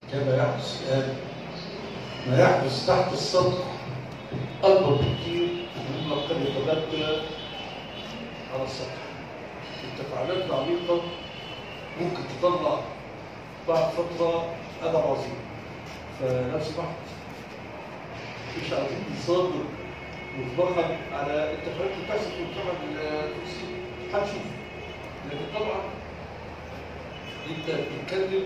كما يحدث الآن ما يحدث تحت السطح أكبر بكثير مما قد يتبدى على السطح التفاعلات العميقة ممكن تطلع بعد فترة أدب عظيم فلو سمحت مش عايزين نصادر مسبقا على التفاعلات اللي بتحصل في المجتمع الفلسطيني هنشوف لكن طبعا انت بتتكلم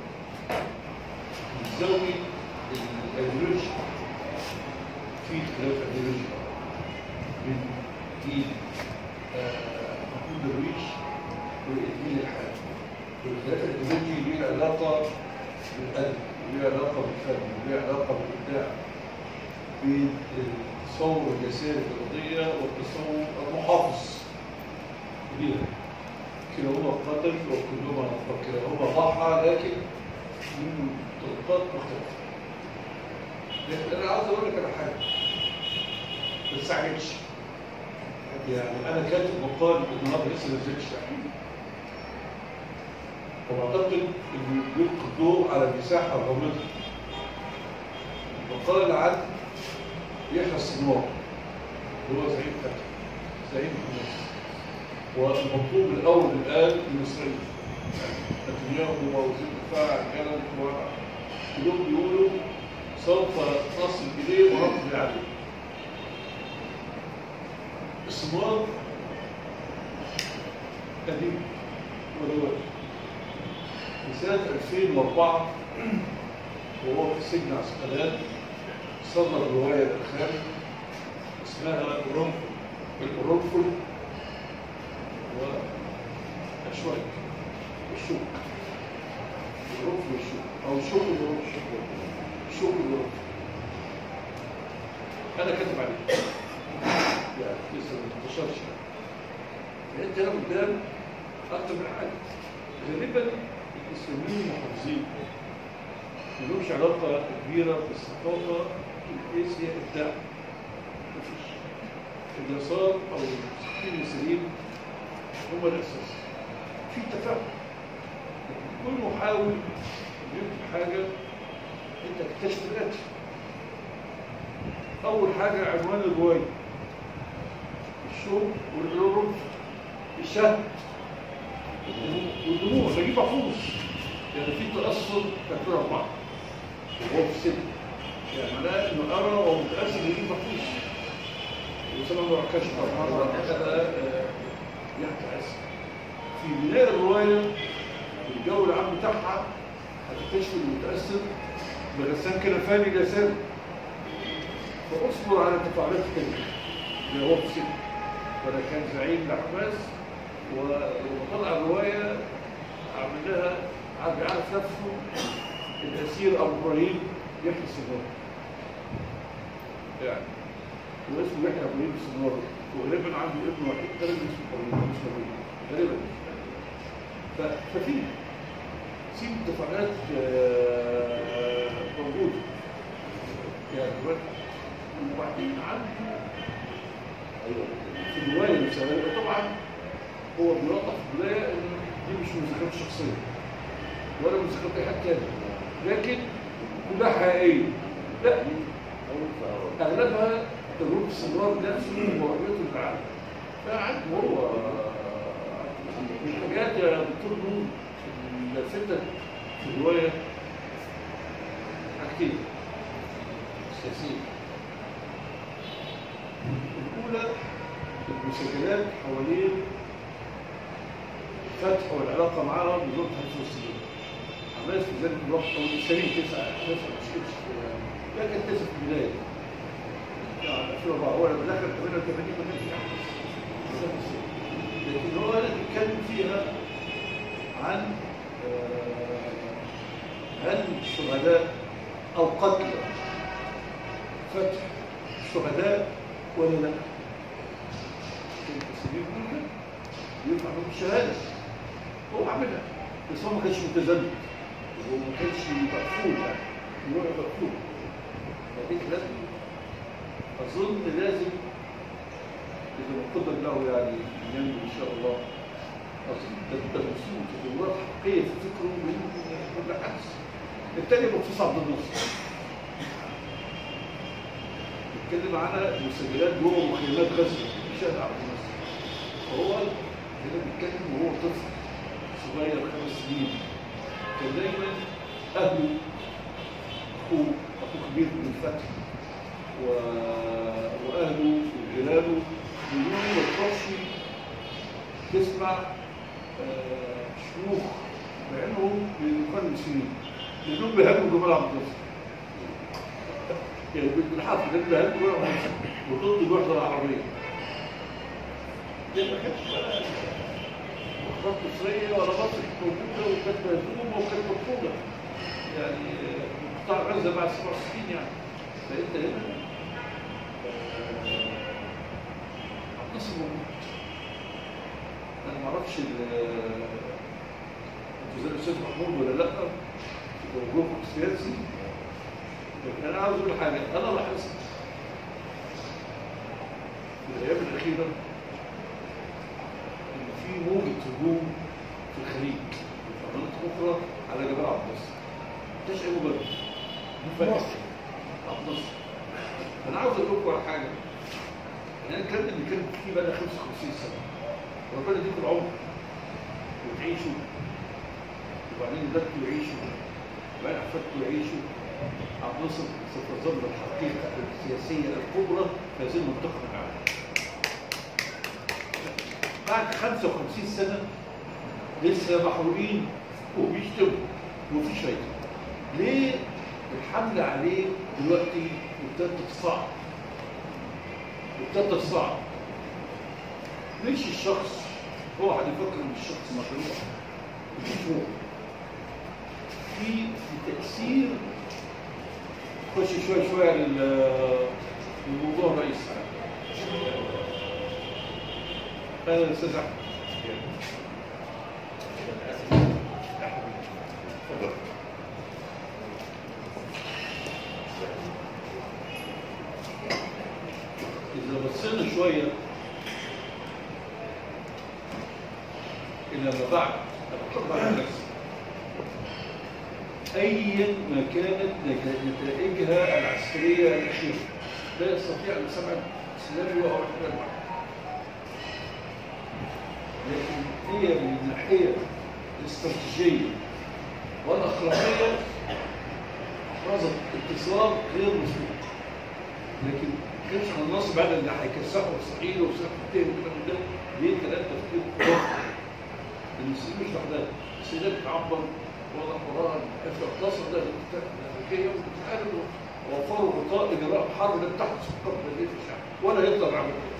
من زاوية الايديولوجيا في خلاف ايديولوجي بين دين محمود درويش والدين الحالي والخلاف الايديولوجي ليه علاقة بالقلب وليه علاقة بالفن وليه علاقة بالإبداع بين التصور اليساري في القضية والتصور المحافظ ليها كلاهما قتل وكلهما وكلاهما ضحى لكن من طرقات مختلفة لكن أنا عاوز أقول لك على حاجة ما تستعجلش يعني أنا كاتب مقال النهارده لسه ما نزلش وأعتقد إنه بيلقي الضوء على مساحة غامضة مقال عن يحيى السنوار اللي هو زعيم فتح زعيم حماس والمطلوب الاول الان من اسرائيل نتنياهو ووزير الدفاع جلال كلهم بيقولوا سوف نصل اليه ونقضي عليه السنوار قديم ودلوقتي في سنة 2004 وهو في سجن عسقلان صدر رواية الخام اسمها القرنفل القرنفل وأشواك الشوك القرنفل والشوك أو الشوك والقرنفل الشوك والقرنفل أنا كاتب عليه يعني لسه ما انتشرش أنت هنا قدام أكتر من حاجة غالبا الإسلاميين محافظين ملوش علاقة كبيرة بالثقافة الإيس هي إبداع مفيش اليسار أو المسلمين السليم هم الأساس في تفاهم كل محاول يكتب حاجة أنت تكتشف الآتي أول حاجة عنوان الرواية الشوق والعروف الشهد والدموع نجيب محفوظ يعني في تأثر كثير أربعة وهو في السجن يعني معناه انه ارى ومتاثر بيه محفوظ وسلام الله كشف مره هذا يحتاج في بناء الروايه الجو العام بتاعها هتكتشف المتاثر بغسان كنفاني اليساري فاصبر على تفاعلات الكلمه اللي هو في السجن وانا كان زعيم لحماس وطلع الروايه عمل لها عاد يعرف نفسه الاسير ابو ابراهيم يحيى السنوار يعني واسمه يحيى ابراهيم السنوار وغالبا عنده ابن وحيد غالبا اسمه ابراهيم مش ابراهيم غالبا ف- ففي في اتفاقات آه، موجوده يعني دلوقتي وبعدين عنده في الروايه نفسها طبعا هو بيوضح في البدايه ان دي مش مذكرات شخصيه ولا مذكرات اي حد تاني لكن كلها حقيقيه لا اغلبها تجربه السنوار نفسه ورؤيته للعالم فعنده هو من الحاجات يا دكتور نور لفتت في الروايه حاجتين سياسيه الاولى المسجلات حوالين فتح والعلاقه معاهم بظروف الفلسطينيه عملت في ذلك الوقت او الانسانيه تسعه تسعه مش تسعه لكن تسعه في البدايه يعني 2004 هو لما دخل 88 ما كانش احدث لكن هو انا بيتكلم فيها عن آه، هل الشهداء او قتل فتح الشهداء ولا لا؟ المسلمين كلهم ينفع لهم الشهاده هو عملها بس هو ما كانش متزمت وما كانش مقفول يعني نوع مقفول فديك لازم اظن لازم اذا ما قدر له يعني ينمو ان شاء الله اظن تبدا وصول تطورات حقيقيه في فكره من كل حدث الثاني بخصوص عبد الناصر بيتكلم على مسجلات جوه مخيمات غزه في شهر عبد الناصر فهو هنا بيتكلم وهو طفل صغير خمس سنين كان دايما اهله اخوه اخوه كبير من الفتح و... واهله وجيرانه بيقولوا له ما تروحش تسمع آه، شيوخ مع انهم من اخوان المسلمين لانهم بيهاجموا جمال عبد الناصر يعني بالحرف ده بيهاجموا جمال عبد الناصر وضد الوحده العربيه دي ما كانتش بقى مخطط مصريه ولا مصر كانت موجوده وكانت مهزومه وكانت مرفوضه يعني آه، قطاع غزه بعد سبع سنين يعني فانت هنا آه، عبد الناصر موجود انا ما اعرفش ال- انتوا زي الاستاذ محمود ولا لا في توجهكم السياسي لكن انا عاوز اقول حاجه انا لاحظت في الايام الاخيره ان في موجه هجوم في الخليج وفي مناطق اخرى على جبال عبد الناصر مفيش اي مبرر مفاجئ عبد الناصر انا عاوز اقول لكم على حاجه انا الكلام اللي كان فيه بقى 55 سنه ربنا يديكم العمر وتعيشوا وبعدين ولادكم يعيشوا وبعدين احفادكم يعيشوا عبد الناصر سوف تظل الحقيقه السياسيه الكبرى في هذه المنطقه من العالم. بعد 55 سنه لسه محروقين وبيشتموا ومفيش فايده. ليه الحمله عليه دلوقتي ابتدت تصعب؟ ابتدت تصعب. مش الشخص هو حد يفكر ان الشخص مشروع مشروع في في تاثير خش شويه شويه لل- للموضوع الرئيسي اهلا يا استاذ احمد اتفضل. إذا بصينا شوية إلى ما بعد بعد النكسة أيا ما كانت نت- نتائجها العسكرية الأخيرة لا يستطيع المجتمع الإسلامي وهو احتلال واحد لكن هي من الناحية الاستراتيجية والأخلاقية أحرزت اتصال غير مسبوق لكن كانش النصر بعد اللي هيكسحوا اسرائيل وسحوا كتير من ده ليه ثلاث تفكير خرافي المسلمين مش لوحدها السيدات بتعبر وضع قرار اقتصر ده الاتفاق الامريكيه وبتتعامل ووفروا غطاء اجراء حرب لم تحدث في القرن الذي في الشعب ولا يقدر يعمل كده